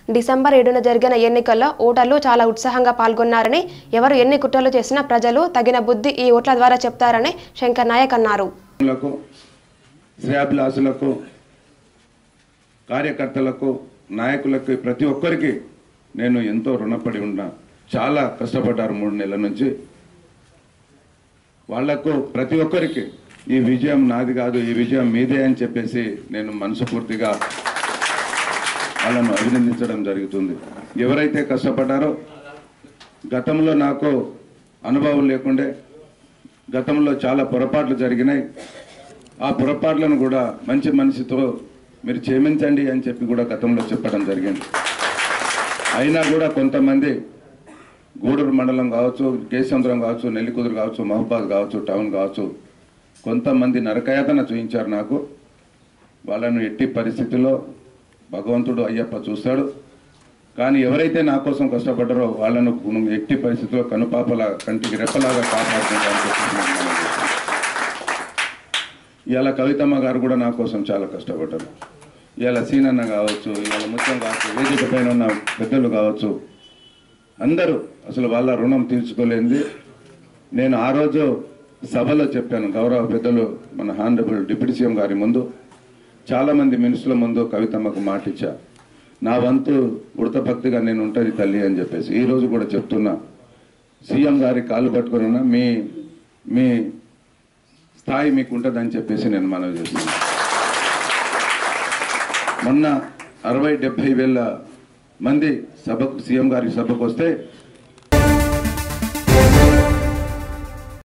December ఏడున జరిగిన ఎన్నికల్లో ఓటర్లు చాలా ఉత్సాహంగా పాల్గొన్నారని ఎవరు ఎన్ని కుట్రలు చేసినా ప్రజలు తగిన బుద్ధి ఈ ఓట్ల ద్వారా చెప్తారని శంకర్ నాయక్ అన్నారు లకు శ్రేయాభిలాసులకు కార్యకర్తలకు నాయకులకు ప్రతి ఒక్కరికి నేను ఎంతో రుణపడి ఉన్నా చాలా కష్టపడ్డారు మూడు నెలల నుంచి వాళ్లకు ప్రతి ఒక్కరికి ఈ విజయం నాది కాదు ఈ విజయం మీదే అని చెప్పేసి నేను మనస్ఫూర్తిగా వాళ్ళను అభినందించడం జరుగుతుంది ఎవరైతే కష్టపడ్డారో గతంలో నాకు అనుభవం లేకుండే గతంలో చాలా పొరపాట్లు జరిగినాయి ఆ పొరపాట్లను కూడా మంచి మనిషితో మీరు క్షమించండి అని చెప్పి కూడా గతంలో చెప్పడం జరిగింది అయినా కూడా కొంతమంది గూడూరు మండలం కావచ్చు కేశవంతరం కావచ్చు నెల్లికుదురు కావచ్చు మహబాద్ కావచ్చు టౌన్ కావచ్చు కొంతమంది నరకయాతన చూపించారు నాకు వాళ్ళను ఎట్టి పరిస్థితుల్లో భగవంతుడు అయ్యప్ప చూస్తాడు కానీ ఎవరైతే నా కోసం కష్టపడ్డారో వాళ్ళను ఎట్టి పరిస్థితుల్లో కనుపాపలా కంటికి రెప్పలాగా కాపాడుకుంటారని చెప్పి నేను మనవి చేస్తున్నాను. ఇవాళ కవితమ్మ గారు కూడా నా కోసం చాలా కష్టపడ్డారు ఇవాళ సీనన్న కావచ్చు ఇవాళ ముత్యం కావచ్చు వేదిక పైన ఉన్న పెద్దలు కావచ్చు అందరూ అసలు వాళ్ళ రుణం తీర్చుకోలేనిది నేను ఆ రోజు సభలో చెప్పాను గౌరవ పెద్దలు మన హానరబుల్ డిప్యూటీ సీఎం గారి ముందు చాలామంది మినిస్టుల ముందు కవితమ్మకు మాట ఇచ్చా నా వంతు ఉడత భక్తిగా నేను ఉంటుంది తల్లి అని చెప్పేసి ఈ రోజు కూడా చెప్తున్నా సీఎం గారి కాళ్ళు పట్టుకుని ఉన్నా మీ మీ స్థాయి మీకు ఉంటుందని చెప్పేసి నేను మనవి చేస్తున్నాను మొన్న అరవై డెబ్బై వేల మంది సభకు సీఎం గారి సభకు వస్తే